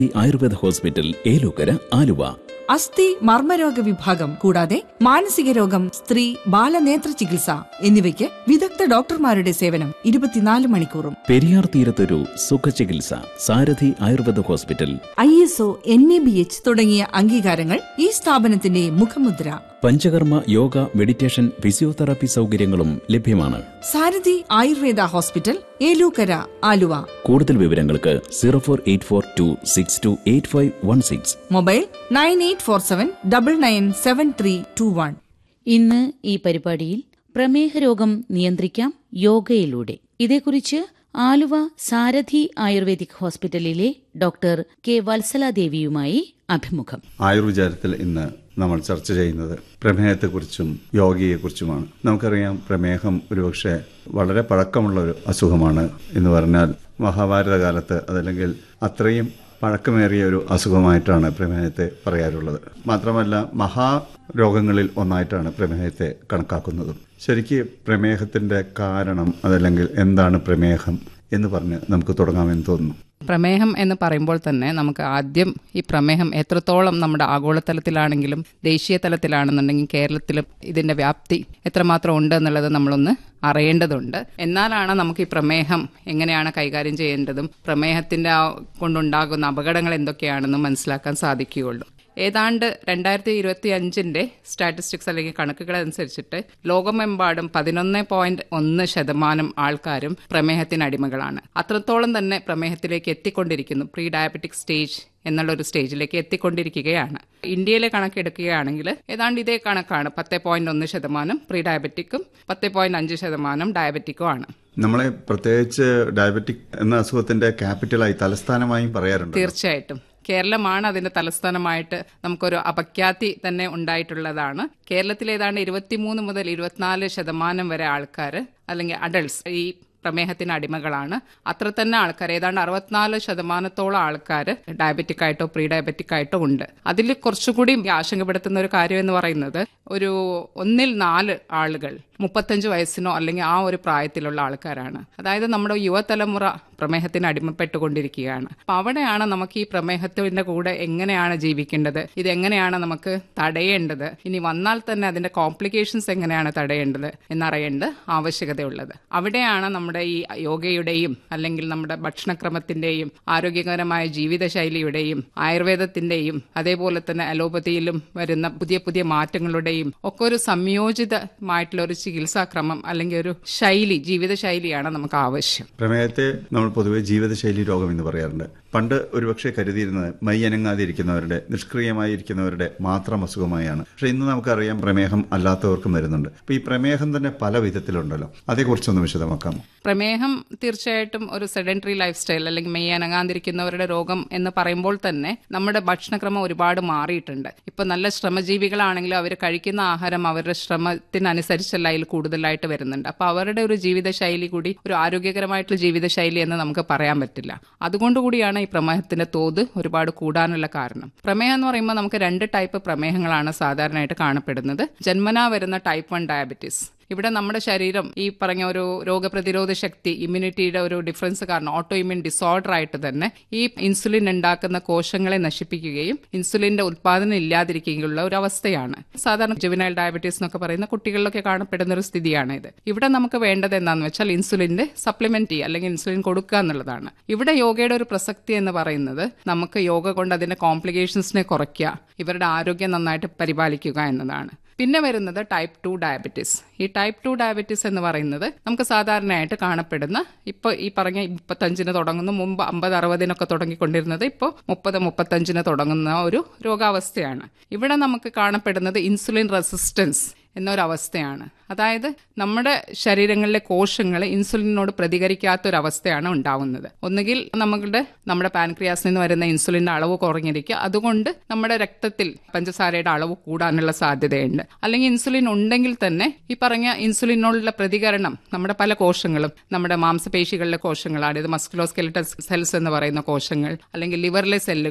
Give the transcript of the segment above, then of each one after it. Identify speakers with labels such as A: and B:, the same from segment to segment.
A: ഈ ആയുർവേദ ഹോസ്പിറ്റൽ ഏലൂക്കര ആലുവ
B: അസ്ഥി മർമ്മരോഗ വിഭാഗം കൂടാതെ മാനസിക രോഗം സ്ത്രീ ബാലനേത്ര ചികിത്സ എന്നിവയ്ക്ക് വിദഗ്ധ ഡോക്ടർമാരുടെ സേവനം ഇരുപത്തിനാല് മണിക്കൂറും
A: പെരിയാർ തീരത്തൊരു സുഖചികിത്സ Sarathi Ayurveda hospital
B: I S O N A B H തുടങ്ങിയ അംഗീകാരങ്ങൾ ഈ സ്ഥാപനത്തിന്റെ മുഖമുദ്ര
A: പഞ്ചകർമ്മ യോഗ മെഡിറ്റേഷൻ ഫിസിയോതെറാപ്പി സൗകര്യങ്ങളും ലഭ്യമാണ്
B: സാരഥി ആയുർവേദ ഹോസ്പിറ്റൽ ഏലൂക്കര ആലുവ
A: കൂടുതൽ വിവരങ്ങൾക്ക് zero four eight four two six two eight five one six
B: mobile nine eight four seven double nine seven three two one
C: ഇന്ന് ഈ പരിപാടിയിൽ പ്രമേഹ രോഗം നിയന്ത്രിക്കാം യോഗയിലൂടെ ഇതേക്കുറിച്ച് ആലുവ സാരഥി ആയുർവേദിക് ഹോസ്പിറ്റലിലെ ഡോക്ടർ കെ വത്സലാദേവിയുമായി അഭിമുഖം
D: ആയുർവിചാരത്തിൽ ഇന്ന് നമ്മൾ ചർച്ച ചെയ്യുന്നത് പ്രമേഹത്തെക്കുറിച്ചും യോഗയെക്കുറിച്ചുമാണ് നമുക്കറിയാം പ്രമേഹം ഒരുപക്ഷെ വളരെ പഴക്കമുള്ള ഒരു അസുഖമാണ് എന്ന് പറഞ്ഞാൽ മഹാഭാരത കാലത്ത് അതല്ലെങ്കിൽ അത്രയും പഴക്കമേറിയ ഒരു അസുഖമായിട്ടാണ് പ്രമേഹത്തെ പറയാറുള്ളത് മാത്രമല്ല മഹാരോഗങ്ങളിൽ ഒന്നായിട്ടാണ് പ്രമേഹത്തെ കണക്കാക്കുന്നതും ശരിക്ക് പ്രമേഹത്തിന്റെ കാരണം അതല്ലെങ്കിൽ എന്താണ് പ്രമേഹം എന്ന് പറഞ്ഞ് നമുക്ക് തുടങ്ങാമെന്ന് തോന്നുന്നു
E: പ്രമേഹം എന്ന് പറയുമ്പോൾ തന്നെ നമുക്ക് ആദ്യം ഈ പ്രമേഹം എത്രത്തോളം നമ്മുടെ ആഗോളതലത്തിലാണെങ്കിലും ദേശീയ തലത്തിലാണെന്നുണ്ടെങ്കിൽ കേരളത്തിലും ഇതിന്റെ വ്യാപ്തി എത്രമാത്രം ഉണ്ട് എന്നുള്ളത് നമ്മളൊന്ന് അറിയേണ്ടതുണ്ട് എന്നാലാണ് നമുക്ക് ഈ പ്രമേഹം എങ്ങനെയാണ് കൈകാര്യം ചെയ്യേണ്ടതും പ്രമേഹത്തിന്റെ ആ കൊണ്ടുണ്ടാകുന്ന അപകടങ്ങൾ എന്തൊക്കെയാണെന്നും മനസ്സിലാക്കാൻ സാധിക്കുകയുള്ളൂ ഏതാണ്ട് രണ്ടായിരത്തി ഇരുപത്തി അഞ്ചിന്റെ സ്റ്റാറ്റിസ്റ്റിക്സ് അല്ലെങ്കിൽ കണക്കുകൾ അനുസരിച്ചിട്ട് ലോകമെമ്പാടും പതിനൊന്ന് പോയിന്റ് ഒന്ന് ശതമാനം ആൾക്കാരും പ്രമേഹത്തിന് അടിമകളാണ് അത്രത്തോളം തന്നെ പ്രമേഹത്തിലേക്ക് എത്തിക്കൊണ്ടിരിക്കുന്നു പ്രീ ഡയബറ്റിക് സ്റ്റേജ് എന്നുള്ള ഒരു സ്റ്റേജിലേക്ക് എത്തിക്കൊണ്ടിരിക്കുകയാണ് ഇന്ത്യയിലെ കണക്കെടുക്കുകയാണെങ്കിൽ ഏതാണ്ട് ഇതേ കണക്കാണ് പത്ത് പോയിന്റ് ഒന്ന് ശതമാനം പ്രീ ഡയബറ്റിക്കും പത്ത് പോയിന്റ് അഞ്ച് ശതമാനം ഡയബറ്റിക്കും ആണ്
D: നമ്മളെ പ്രത്യേകിച്ച് ഡയബറ്റിക് എന്ന അസുഖത്തിന്റെ ക്യാപിറ്റലായി തലസ്ഥാനമായും പറയാറുണ്ട്
E: തീർച്ചയായിട്ടും കേരളമാണ് അതിന്റെ തലസ്ഥാനമായിട്ട് നമുക്കൊരു അപഖ്യാതി തന്നെ ഉണ്ടായിട്ടുള്ളതാണ് കേരളത്തിൽ ഏതാണ്ട് ഇരുപത്തിമൂന്ന് മുതൽ ഇരുപത്തിനാല് ശതമാനം വരെ ആൾക്കാർ അല്ലെങ്കിൽ അഡൾട്ട്സ് ഈ പ്രമേഹത്തിന് അടിമകളാണ് അത്ര തന്നെ ആൾക്കാർ ഏതാണ്ട് അറുപത്തിനാല് ശതമാനത്തോളം ആൾക്കാർ ഡയബറ്റിക് ആയിട്ടോ പ്രീ ഡയബറ്റിക് ആയിട്ടോ ഉണ്ട് അതിൽ കുറച്ചുകൂടി ആശങ്കപ്പെടുത്തുന്ന ഒരു കാര്യം എന്ന് പറയുന്നത് ഒരു ഒന്നിൽ നാല് ആളുകൾ മുപ്പത്തഞ്ച് വയസ്സിനോ അല്ലെങ്കിൽ ആ ഒരു പ്രായത്തിലുള്ള ആൾക്കാരാണ് അതായത് നമ്മുടെ യുവതലമുറ പ്രമേഹത്തിന് അടിമപ്പെട്ടുകൊണ്ടിരിക്കുകയാണ് അപ്പൊ അവിടെയാണ് നമുക്ക് ഈ പ്രമേഹത്തിന്റെ കൂടെ എങ്ങനെയാണ് ജീവിക്കേണ്ടത് ഇത് എങ്ങനെയാണ് നമുക്ക് തടയേണ്ടത് ഇനി വന്നാൽ തന്നെ അതിന്റെ കോംപ്ലിക്കേഷൻസ് എങ്ങനെയാണ് തടയേണ്ടത് എന്നറിയേണ്ടത് ആവശ്യകതയുള്ളത് അവിടെയാണ് നമ്മുടെ ഈ യോഗയുടെയും അല്ലെങ്കിൽ നമ്മുടെ ഭക്ഷണക്രമത്തിന്റെയും ആരോഗ്യകരമായ ജീവിതശൈലിയുടെയും ആയുർവേദത്തിന്റെയും അതേപോലെ തന്നെ അലോപ്പതിയിലും വരുന്ന പുതിയ പുതിയ മാറ്റങ്ങളുടെയും ഒക്കെ ഒരു സംയോജിതമായിട്ടുള്ള ഒരു ചികിത്സാക്രമം അല്ലെങ്കിൽ ഒരു ശൈലി ജീവിതശൈലിയാണ് നമുക്ക് ആവശ്യം
D: പ്രമേഹത്തെ നമ്മൾ പൊതുവെ ജീവിതശൈലി രോഗം എന്ന് പറയാറുണ്ട് പണ്ട് ഒരുപക്ഷെ കരുതിയിരുന്നത് മൈ അനങ്ങാതിരിക്കുന്നവരുടെ നിഷ്ക്രിയമായി ഇരിക്കുന്നവരുടെ മാത്രം അസുഖമായാണ് പക്ഷെ ഇന്ന് നമുക്കറിയാം പ്രമേഹം അല്ലാത്തവർക്കും വരുന്നുണ്ട് അപ്പൊ ഈ പ്രമേഹം തന്നെ പല വിധത്തിലുണ്ടല്ലോ അതേക്കുറിച്ചൊന്ന് വിശദമാക്കാമോ
E: പ്രമേഹം തീർച്ചയായിട്ടും ഒരു സെഡൻറ്ററി ലൈഫ് സ്റ്റൈൽ അല്ലെങ്കിൽ മെയ് അനങ്ങാതിരിക്കുന്നവരുടെ രോഗം എന്ന് പറയുമ്പോൾ തന്നെ നമ്മുടെ ഭക്ഷണക്രമം ഒരുപാട് മാറിയിട്ടുണ്ട് ഇപ്പൊ നല്ല ശ്രമജീവികളാണെങ്കിലും അവർ കഴിക്കുന്ന ആഹാരം അവരുടെ ശ്രമത്തിനനുസരിച്ചല്ല അതിൽ കൂടുതലായിട്ട് വരുന്നുണ്ട് അപ്പൊ അവരുടെ ഒരു ജീവിതശൈലി കൂടി ഒരു ആരോഗ്യകരമായിട്ടുള്ള ജീവിതശൈലി എന്ന് നമുക്ക് പറയാൻ പറ്റില്ല അതുകൊണ്ടുകൂടിയാണ് ഈ പ്രമേഹത്തിന്റെ തോത് ഒരുപാട് കൂടാനുള്ള കാരണം പ്രമേഹം എന്ന് പറയുമ്പോൾ നമുക്ക് രണ്ട് ടൈപ്പ് പ്രമേഹങ്ങളാണ് സാധാരണയായിട്ട് കാണപ്പെടുന്നത് ജന്മനാ വരുന്ന ടൈപ്പ് വൺ ഡയബറ്റീസ് ഇവിടെ നമ്മുടെ ശരീരം ഈ പറഞ്ഞ ഒരു രോഗപ്രതിരോധ ശക്തി ഇമ്മ്യൂണിറ്റിയുടെ ഒരു ഡിഫറൻസ് കാരണം ഓട്ടോ ഇമ്യൂൺ ഡിസോർഡർ ആയിട്ട് തന്നെ ഈ ഇൻസുലിൻ ഉണ്ടാക്കുന്ന കോശങ്ങളെ നശിപ്പിക്കുകയും ഇൻസുലിന്റെ ഉത്പാദനം ഇല്ലാതിരിക്കുകയുള്ള ഒരു അവസ്ഥയാണ് സാധാരണ ജുവനൈൽ ഡയബറ്റീസ് എന്നൊക്കെ പറയുന്ന കുട്ടികളിലൊക്കെ കാണപ്പെടുന്ന ഒരു സ്ഥിതിയാണ് ഇത് ഇവിടെ നമുക്ക് വേണ്ടത് എന്താണെന്ന് വെച്ചാൽ ഇൻസുലിന്റെ സപ്ലിമെന്റ് ചെയ്യുക അല്ലെങ്കിൽ ഇൻസുലിൻ കൊടുക്കുക എന്നുള്ളതാണ് ഇവിടെ യോഗയുടെ ഒരു പ്രസക്തി എന്ന് പറയുന്നത് നമുക്ക് യോഗ കൊണ്ട് അതിന്റെ കോംപ്ലിക്കേഷൻസിനെ കുറയ്ക്കുക ഇവരുടെ ആരോഗ്യം നന്നായിട്ട് പരിപാലിക്കുക എന്നതാണ് പിന്നെ വരുന്നത് ടൈപ്പ് ടു ഡയബറ്റീസ് ഈ ടൈപ്പ് ടു ഡയബറ്റീസ് എന്ന് പറയുന്നത് നമുക്ക് സാധാരണയായിട്ട് കാണപ്പെടുന്ന ഇപ്പോൾ ഈ പറഞ്ഞ മുപ്പത്തഞ്ചിന് തുടങ്ങുന്ന മുമ്പ് അമ്പത് അറുപതിനൊക്കെ തുടങ്ങിക്കൊണ്ടിരുന്നത് ഇപ്പോൾ മുപ്പത് മുപ്പത്തഞ്ചിന് തുടങ്ങുന്ന ഒരു രോഗാവസ്ഥയാണ് ഇവിടെ നമുക്ക് കാണപ്പെടുന്നത് ഇൻസുലിൻ റെസിസ്റ്റൻസ് എന്നൊരവസ്ഥയാണ് അതായത് നമ്മുടെ ശരീരങ്ങളിലെ കോശങ്ങൾ ഇൻസുലിനോട് പ്രതികരിക്കാത്തൊരവസ്ഥയാണ് ഉണ്ടാവുന്നത് ഒന്നുകിൽ നമ്മളുടെ നമ്മുടെ പാൻക്രിയാസിൽ നിന്ന് വരുന്ന ഇൻസുലിൻ്റെ അളവ് കുറഞ്ഞിരിക്കുക അതുകൊണ്ട് നമ്മുടെ രക്തത്തിൽ പഞ്ചസാരയുടെ അളവ് കൂടാനുള്ള സാധ്യതയുണ്ട് അല്ലെങ്കിൽ ഇൻസുലിൻ ഉണ്ടെങ്കിൽ തന്നെ ഈ പറഞ്ഞ ഇൻസുലിനോടുള്ള പ്രതികരണം നമ്മുടെ പല കോശങ്ങളും നമ്മുടെ മാംസപേശികളിലെ കോശങ്ങളാണ് ഇത് മസ്കുലോസ്കെലിറ്റൽ സെൽസ് എന്ന് പറയുന്ന കോശങ്ങൾ അല്ലെങ്കിൽ ലിവറിലെ സെല്ലുകൾ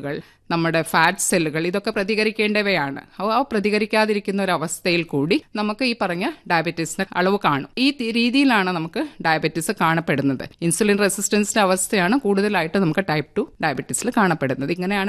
E: നമ്മുടെ ഫാറ്റ് സെല്ലുകൾ ഇതൊക്കെ പ്രതികരിക്കേണ്ടവയാണ് അവ ആ പ്രതികരിക്കാതിരിക്കുന്ന ഒരു അവസ്ഥയിൽ കൂടി നമുക്ക് ഈ പറഞ്ഞ ഡയബറ്റീസിന്റെ അളവ് കാണും ഈ തി- രീതിയിലാണ് നമുക്ക് ഡയബറ്റീസ് കാണപ്പെടുന്നത് ഇൻസുലിൻ റെസിസ്റ്റൻസിന്റെ അവസ്ഥയാണ് കൂടുതലായിട്ട് നമുക്ക് ടൈപ്പ് ടു ഡയബറ്റീസിൽ കാണപ്പെടുന്നത് ഇങ്ങനെയാണ്